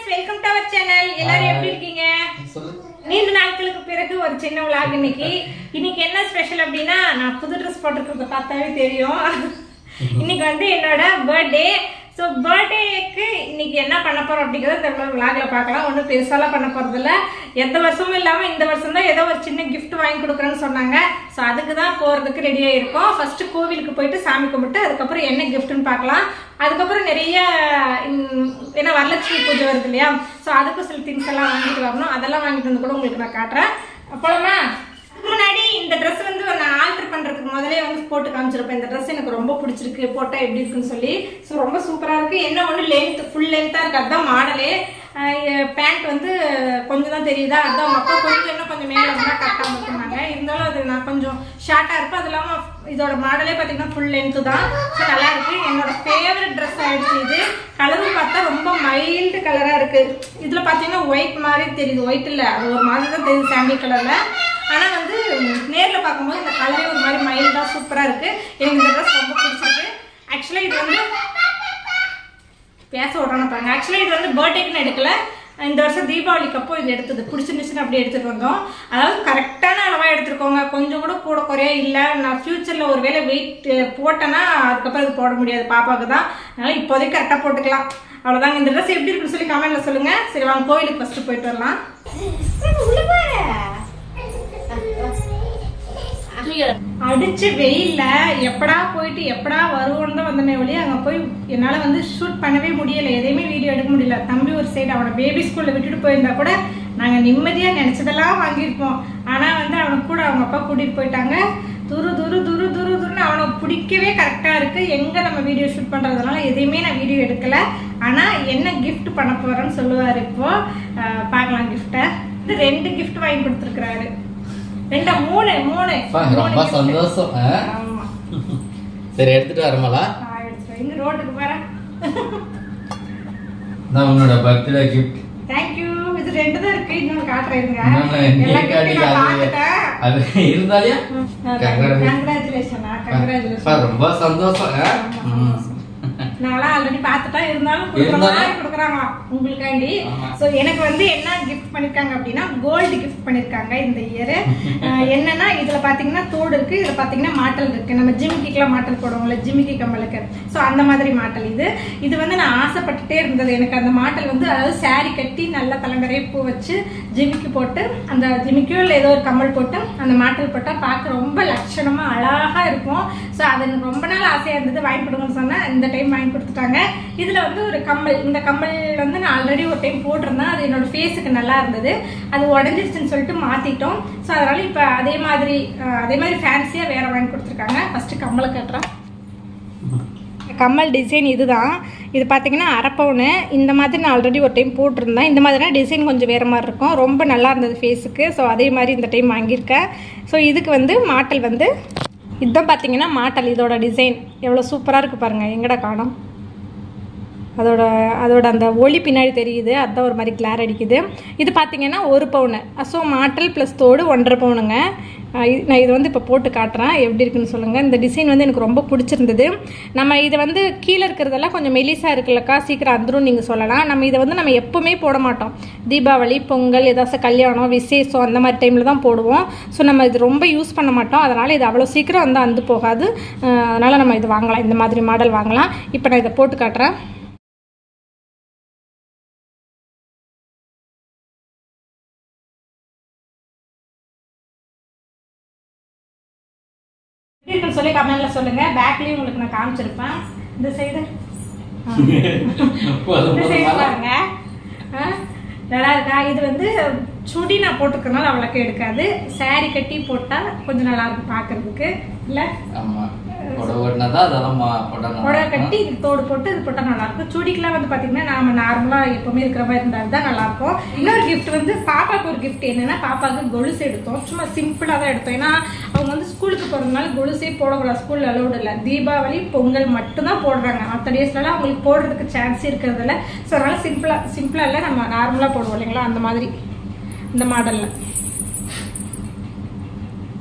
Welcome to our channel எல்லாரும் எப்படி இருக்கீங்க சொல்லு நீண்ட நாட்களுக்கு பிறகு ஒரு சின்ன விளாக் இன்னைக்கு இன்னைக்கு என்ன ஸ்பெஷல் அப்படின்னா நான் புது ட்ரெஸ் போட்டிருக்கிறத பார்த்தாவே தெரியும் இன்னைக்கு வந்து என்னோட பர்த்டே ஸோ பர்த்டேக்கு இன்னைக்கு என்ன பண்ண போறோம் அப்படிங்கிறத இந்த விளாக்ல பார்க்கலாம் ஒன்றும் பெருசாலாம் பண்ண போறது இல்ல எந்த வருஷமும் இல்லாம இந்த வருஷம் தான் ஏதோ ஒரு சின்ன gift வாங்கி கொடுக்குறேன்னு சொன்னாங்க ஸோ அதுக்கு தான் போறதுக்கு ரெடியா இருக்கோம் ஃபர்ஸ்ட் கோவிலுக்கு போயிட்டு சாமி கும்பிட்டு அதுக்கப்புறம் என்ன கிஃப்ட்னு பார்க்கலாம் அதுக்கப்புறம் நிறைய ம், ஏன்னா வரலட்சுமி பூஜை வருது இல்லையா ஸோ அதுக்கும் சில திங்ஸ் எல்லாம் வாங்கிட்டு வரணும் அதெல்லாம் வாங்கிட்டு வந்து கூட உங்களுக்கு நான் காட்டுறேன் போலாமா முன்னாடி இந்த Dress வந்து நான் ஆல்டர் பண்றதுக்கு முதலே வந்து போட்டு காமிச்சிருப்பேன் இந்த Dress எனக்கு ரொம்ப பிடிச்சிருக்கு போட்டா எப்படி இருக்குன்னு சொல்லி ஸோ ரொம்ப சூப்பரா இருக்கு என்ன ஒன்று லென்த் ஃபுல் லென்த்தா இருக்கு அதுதான் மாடலே பேண்ட் வந்து கொஞ்சம் தான் தெரியுதா அதான் அவங்க அப்பா கொஞ்சம் இன்னும் கொஞ்சம் மேலே இருந்தால் கரெக்டாக இருக்குனாங்க இருந்தாலும் அது நான் கொஞ்சம் ஷார்ட்டாக இருக்கும் அது இல்லாமல் இதோட மாடலே பார்த்தீங்கன்னா ஃபுல் லென்த்து தான் ஸோ நல்லா இருக்கு என்னோட ஃபேவரட் ட்ரெஸ் ஆயிடுச்சு இது கலரும் பார்த்தா ரொம்ப மைல்டு கலராக இருக்கு இதில் பார்த்தீங்கன்னா ஒயிட் மாதிரி தெரியுது ஒயிட் இல்லை அது ஒரு மாதிரி தான் தெரியுது சாண்டில் கலரில் ஆனால் வந்து நேரில் பார்க்கும்போது இந்த கலரே ஒரு மாதிரி மைல்டாக சூப்பராக இருக்கு எனக்கு இந்த ட்ரெஸ் ரொம்ப பிடிச்சிருக்கு ஆக்சுவலாக இது வந்து பேச விடணும் பாருங்க ஆக்சுவலி இது வந்து பர்த்டேக்குன்னு எடுக்கல இந்த வருஷம் தீபாவளிக்கு அப்போ இது எடுத்தது பிடிச்சிருந்துச்சுன்னு அப்படியே எடுத்துட்டு வந்தோம் அதாவது கரெக்டான அளவாக எடுத்துருக்கோங்க கொஞ்சம் கூட கூட குறைய இல்லை நான் ஃபியூச்சரில் ஒரு வேளை வெயிட் போட்டேன்னா அதுக்கப்புறம் இது போட முடியாது பாப்பாவுக்கு தான் அதனால இப்போதைக்கு கரெக்டாக போட்டுக்கலாம் அவ்வளோதாங்க இந்த ட்ரெஸ் எப்படி இருக்குன்னு சொல்லி கமெண்ட்ல சொல்லுங்க சரி வாங்க கோயிலுக்கு ஃபர்ஸ்ட் போயிட்டு வரலாம் அடிச்ச வெயில்ல எப்படா போயிட்டு எப்படா வருவோன்னு தான் வந்தமே ஒழிய அங்க போய் என்னால வந்து ஷூட் பண்ணவே முடியல எதையுமே வீடியோ எடுக்க முடியல தம்பி ஒரு சைடு அவனை பேபி ஸ்கூல்ல விட்டுட்டு போயிருந்தா கூட நாங்க நிம்மதியா நினைச்சதெல்லாம் வாங்கியிருப்போம் ஆனா வந்து அவனுக்கு கூட அவங்க அப்பா கூட்டிட்டு போயிட்டாங்க துரு துரு துரு துரு துருன்னு அவனை பிடிக்கவே கரெக்டா இருக்கு எங்க நம்ம வீடியோ ஷூட் பண்றதுனால எதையுமே நான் வீடியோ எடுக்கல ஆனா என்ன gift பண்ண போறேன்னு சொல்லுவாரு இப்போ அஹ் பார்க்கலாம் கிஃப்ட இது ரெண்டு gift வாங்கி கொடுத்துருக்காரு ரெண்டா மூணு மூணு அப்பா, மூணு ரொம்ப gift. சந்தோஷம் ஆ? ஆமா சரி எடுத்துட்டு வரமாலா நான் எடுத்துட்டேன். இங்க ரோட்டுக்கு பாரு நான் உன்னோட பர்த்டே கிஃப்ட் தேங்க்யூ இது ரெண்டு தான் இருக்கு இன்னொன்னு காட்டுறேன் இருங்க. நீ எல்லா காட்டி gift நான் அது பார்த்துட்டேன். அது இருந்தாலே ம், Congratulations. congratulations ஆ, congratulations. அப்பா, ரொம்ப சந்தோஷம் ஆ? ம். நான்லாம் already பார்த்துட்டேன். இருந்தாலும் கொடுக்குற இருந்தாலும்? மாதிரி கொடுக்குறாங்களாம், உங்களுக்காண்டி. ஆமா. So, எனக்கு வந்து என்ன gift பண்ணிருக்காங்க அப்படின்னா gold gift பண்ணிருக்காங்க இந்த year. அஹ், என்னன்னா இதுல பாத்தீங்கன்னா தோடு இருக்கு இதுல பாத்தீங்கன்னா மாட்டல் இருக்கு நம்ம ஜிமிக்கிக்கெல்லாம் மாட்டல் போடுவோம்ல ஜிமிக்கி கம்மலுக்கு ஸோ அந்த மாதிரி மாட்டல் இது இது வந்து நான் ஆசைப்பட்டுட்டே இருந்தது எனக்கு அந்த மாட்டல் வந்து அதாவது saree கட்டி நல்லா தலைநறைய பூ வச்சு ஜிமிக்கி போட்டு அந்த ஜிமிக்கியோ இல்லை ஏதோ ஒரு கம்மல் போட்டு அந்த மாட்டல் போட்டால் பார்க்க ரொம்ப லட்சணமா அழகா இருக்கும் ஸோ அது எனக்கு ரொம்ப நாள் ஆசையா இருந்தது வாங்கி கொடுங்கன்னு சொன்னேன் இந்த டைம் வாங்கி கொடுத்துட்டாங்க இதுல வந்து ஒரு கம்மல் இந்த கம்மல் வந்து நான் ஆல்ரெடி ஒரு டைம் போட்டிருந்தேன் அது என்னோட ஃபேஸுக்கு நல்லா இருந்தது அது உடஞ்சிருச்சுன்னு சொல்லிட்டு மாத்திட்டோம் ஸோ அதனால இப்போ அதே மாதிரி அஹ், அதே மாதிரி ஃபேன்சியா வேற வாங்கி கொடுத்துருக்காங்க ஃபர்ஸ்ட் கம்மலை கட்டுறேன் கம்மல் டிசைன் இதுதான் இது பார்த்தீங்கன்னா அரப்பவுனு இந்த மாதிரி நான் ஆல்ரெடி ஒரு டைம் போட்டிருந்தேன் இந்த மாதிரினா டிசைன் கொஞ்சம் வேறு மாதிரி இருக்கும் ரொம்ப நல்லா இருந்தது ஃபேஸுக்கு ஸோ அதே மாதிரி இந்த டைம் வாங்கியிருக்கேன் ஸோ இதுக்கு வந்து மாட்டல் வந்து இதுதான் பார்த்தீங்கன்னா மாட்டல் இதோட டிசைன் எவ்வளோ சூப்பராக இருக்குது பாருங்கள் எங்கடா காணோம் அதோட அதோட அந்த ஒளி பின்னாடி தெரியுது அதுதான் ஒரு மாதிரி கிளார் அடிக்குது இது பார்த்தீங்கன்னா ஒரு பவுனு ஸோ மாட்டல் ப்ளஸ் தோடு ஒன்றரை பவுனுங்க அஹ் இது- நான் இது வந்து இப்போ போட்டு காட்டுறேன் எப்படி இருக்குன்னு சொல்லுங்கள் இந்த டிசைன் வந்து எனக்கு ரொம்ப பிடிச்சிருந்தது நம்ம இது வந்து கீழே இருக்கிறதெல்லாம் கொஞ்சம் மெலிசா இருக்குல்லக்கா சீக்கிரம் வந்துடும் நீங்கள் சொல்லலாம் நம்ம இதை வந்து நம்ம எப்பவுமே போட மாட்டோம் தீபாவளி பொங்கல் ஏதாச்சும் கல்யாணம் விசேஷம் அந்த மாதிரி டைமில் தான் போடுவோம் ஸோ நம்ம இது ரொம்ப யூஸ் பண்ண மாட்டோம் அதனால் இது அவ்வளோ சீக்கிரம் வந்து அந்து போகாது அஹ் அதனால் நம்ம இது வாங்கலாம் இந்த மாதிரி மாடல் வாங்கலாம் இப்போ நான் இதை போட்டு காட்டுறேன் எப்படி இருக்குன்னு சொல்லி கமெண்ட்ல சொல்லுங்க பேக்லயும் உங்களுக்கு நான் காமிச்சிருப்பேன் இந்த சைடு போதும், இந்த போதும், சைடு மாலா. பாருங்க ஆ, நல்லா இருக்கா இது வந்து சுடி நான் போட்டுக்கறனால அவ்வளோக்கு எடுக்காது saree கட்டி போட்டா கொஞ்சம் நல்லா இருக்கும் பார்க்கிறதுக்கு இல்ல ஆமா புடவை கட்டினாதான் அதெல்லாம் மா- போடணும். புடவை கட்டி இது தோடு போட்டு இது போட்டா நல்லா இருக்கும் சுடிக்கெல்லாம் வந்து பாத்தீங்கன்னா நாம நார்மலா எப்பவுமே இருக்கிற மாதிரி இருந்தால் தான் நல்லா இருக்கும் இன்னொரு gift வந்து பாப்பாக்கு ஒரு gift என்னன்னா பாப்பாக்கு கொலுசு எடுத்தோம் சும்மா சிம்பிளா தான் எடுத்தோம் ஏன்னா அவங்க வந்து ஸ்கூலுக்கு போறதுனால கொலுசே போடக்கூடாது ஸ்கூல்ல அலௌட் இல்லை தீபாவளி பொங்கல் மட்டும்தான் போடுறாங்க மற்ற டேஸ்லாம் அவங்களுக்கு போடுறதுக்கு சான்ஸ் இருக்கிறது இல்லை ஸோ அதனால சிம்பிளா சிம்பிளா இல்லை நம்ம நார்மலா போடுவோம் இல்லைங்களா அந்த மாதிரி இந்த மாடல்ல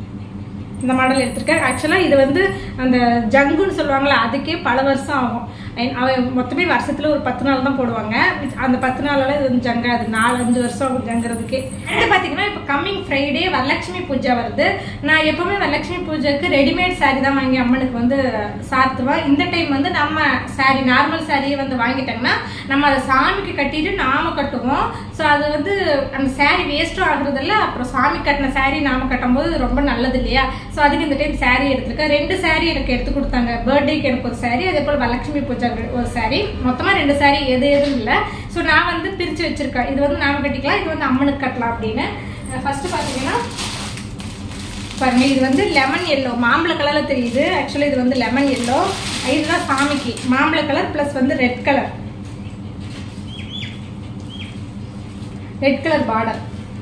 இந்த மாடல் எடுத்திருக்கேன் ஆக்சுவலாக இது வந்து அந்த ஜங்குன்னு சொல்லுவாங்கல்ல அதுக்கே பல வருஷம் ஆகும் And அவன் மொத்தமே வருஷத்துல ஒரு பத்து நாள் தான் போடுவாங்க அந்த பத்து நாளால இது வந்து ஜங்காது நாலு அஞ்சு வருஷம் ஆகும் ஜங்குறதுக்கு அடுத்து பாத்தீங்கன்னா இப்போ கம்மிங் ஃப்ரைடே வரலட்சுமி பூஜை வருது நான் எப்பவுமே வரலட்சுமி பூஜைக்கு ரெடிமேட் saree தான் வாங்கி அம்மனுக்கு வந்து சாத்துவேன் இந்த டைம் வந்து நம்ம saree நார்மல் சாரியை வந்து வாங்கிட்டோம்னா நம்ம அதை சாமிக்கு கட்டிட்டு நாம கட்டுவோம் ஸோ அது வந்து அந்த saree வேஸ்ட்டும் ஆகுறதில்ல அப்புறம் சாமி கட்டின saree நாம கட்டும்போது ரொம்ப நல்லது இல்லையா ஸோ அதுக்கு இந்த டைம் saree எடுத்திருக்கேன் ரெண்டு saree எனக்கு எடுத்து கொடுத்தாங்க பர்த்டேக்கு எனக்கு ஒரு saree அதே போல் வரலட்சுமி பூஜை ஒரு saree மொத்தமா ரெண்டு saree எது எதுவும் இல்லை ஸோ நான் வந்து பிரிச்சு வச்சிருக்கேன் இது வந்து நாம கட்டிக்கலாம் இது வந்து அம்மனுக்கு கட்டலாம் அப்படின்னு ஃபர்ஸ்ட் பார்த்தீங்கன்னா பாருங்க இது வந்து லெமன் எல்லோ மாம்பழ கலர்ல தெரியுது ஆக்சுவலி இது வந்து லெமன் எல்லோ இதுதான் சாமிக்கு மாம்பழ கலர் ப்ளஸ் வந்து red colour red colour border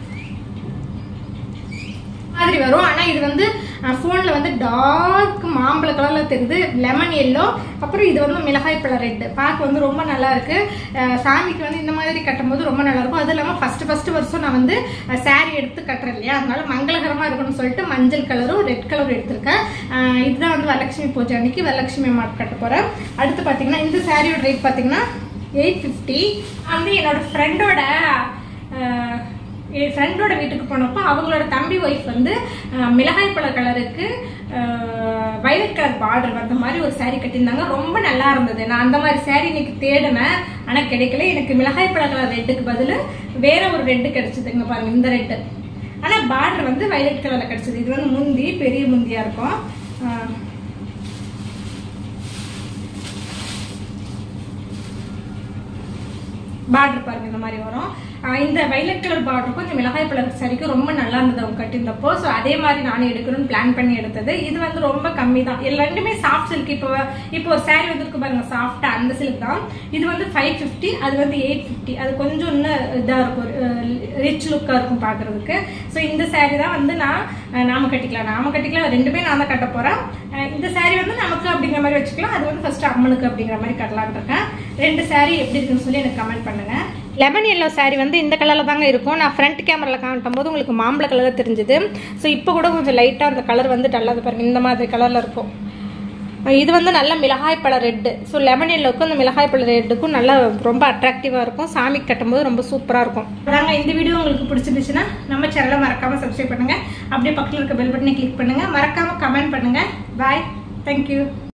மாதிரி வரும் ஆனா இது வந்து ஃபோன்ல வந்து டார்க் மாம்பழ கலர்ல தெரியுது லெமன் எல்லோ அப்புறம் இது வந்து மிளகாய் பழ ரெட் பார்க்க வந்து ரொம்ப நல்லா இருக்கு அஹ் சாமிக்கு வந்து இந்த மாதிரி கட்டும்போது ரொம்ப நல்லா இருக்கும் அது இல்லாம ஃபர்ஸ்ட் ஃபர்ஸ்ட் வருஷம் நான் வந்து saree எடுத்து கட்டுறேன் இல்லையா அதனால மங்களகரமா இருக்கணும்னு சொல்லிட்டு மஞ்சள் கலரும் ரெட் கலரும் எடுத்திருக்கேன் அஹ் இதுதான் வந்து வரலட்சுமி பூஜை அன்னைக்கு வரலட்சுமி அம்மாவுக்கு கட்ட போறேன் அடுத்து பாத்தீங்கன்னா இந்த சாரியோட ரேட் பாத்தீங்கன்னா எயிட் ஃபிஃப்டி வந்து என்னோட ஃப்ரெண்டோட என் ஃப்ரெண்டோட வீட்டுக்கு போனப்போ அவங்களோட தம்பி ஒய்ஃப் வந்து அஹ், மிளகாய் பழ கலருக்கு வயலட் கலர் பார்டர் வந்த மாதிரி ஒரு saree கட்டியிருந்தாங்க ரொம்ப நல்லா இருந்தது நான் அந்த மாதிரி saree இன்னைக்கு தேடினேன் ஆனால் கிடைக்கல எனக்கு மிளகாய் பழ கலர் ரெட்டுக்கு பதில் வேற ஒரு ரெட்டு கிடைச்சது இங்க பாருங்க இந்த ரெட்டு ஆனால் பார்டர் வந்து வயலட் கலர்ல கிடைச்சது இது வந்து முந்தி பெரிய முந்தியா இருக்கும் அஹ், பார்டர் பாருங்க இந்த மாதிரி வரும் ஆஹ் இந்த வைலட் கலர் பார்டருக்கும் இந்த மிளகாய் பழ சரிக்கும் ரொம்ப நல்லா இருந்தது அவங்க கட்டியிருந்தப்போ ஸோ அதே மாதிரி நானும் எடுக்கணும்னு பிளான் பண்ணி எடுத்தது இது வந்து ரொம்ப கம்மி தான் இது ரெண்டுமே சாஃப்ட் சில்க் இப்போ இப்போ ஒரு saree வந்துருக்கு பாருங்க சாஃப்டா அந்த சில்க் தான் இது வந்து ஃபைவ் ஃபிஃப்டி அது வந்து எயிட் ஃபிஃப்டி அது கொஞ்சம் இன்னும் இதாக இருக்கும் ரிச் லுக்காக இருக்கும் பார்க்கறதுக்கு ஸோ இந்த saree தான் வந்து நான் அஹ், நாம கட்டிக்கலாம் நாம கட்டிக்கலாம் ரெண்டுமே நான் தான் கட்ட போறேன் அஹ், இந்த saree வந்து நமக்கு அப்படிங்கிற மாதிரி வச்சுக்கலாம் அது வந்து ஃபர்ஸ்ட் அம்மனுக்கு அப்படிங்கிற மாதிரி கட்டலாம்னு இருக்கேன் ரெண்டு saree எப்படி இருக்குன்னு சொல்லி எனக்கு கமெண்ட் பண்ணுங்க லெமன் எல்லோ saree வந்து இந்த கலரில் தாங்க இருக்கும் நான் ஃப்ரண்ட் கேமராவில் காட்டும் போது உங்களுக்கு மாம்பழ கலரில் தெரிஞ்சுது ஸோ இப்போ கூட கொஞ்சம் லைட்டாக அந்த கலர் வந்து டல்லாது பாருங்க இந்த மாதிரி கலரில் இருக்கும் இது வந்து நல்ல மிளகாய் பழ ரெட்டு ஸோ லெமன் எல்லோக்கும் இந்த மிளகாய் பழ ரெட்டுக்கும் நல்லா ரொம்ப அட்ராக்டிவாக இருக்கும் சாமிக்கு கட்டும்போது ரொம்ப சூப்பராக இருக்கும் அதாங்க இந்த வீடியோ உங்களுக்கு பிடிச்சிருந்துச்சுன்னா நம்ம சேனலை மறக்காமல் சப்ஸ்கிரைப் பண்ணுங்கள் அப்படியே பக்கத்தில் இருக்க பெல் பட்டனை கிளிக் பண்ணுங்கள் மறக்காமல் கமெண்ட் பண்ணுங்கள் பாய் தேங்க்யூ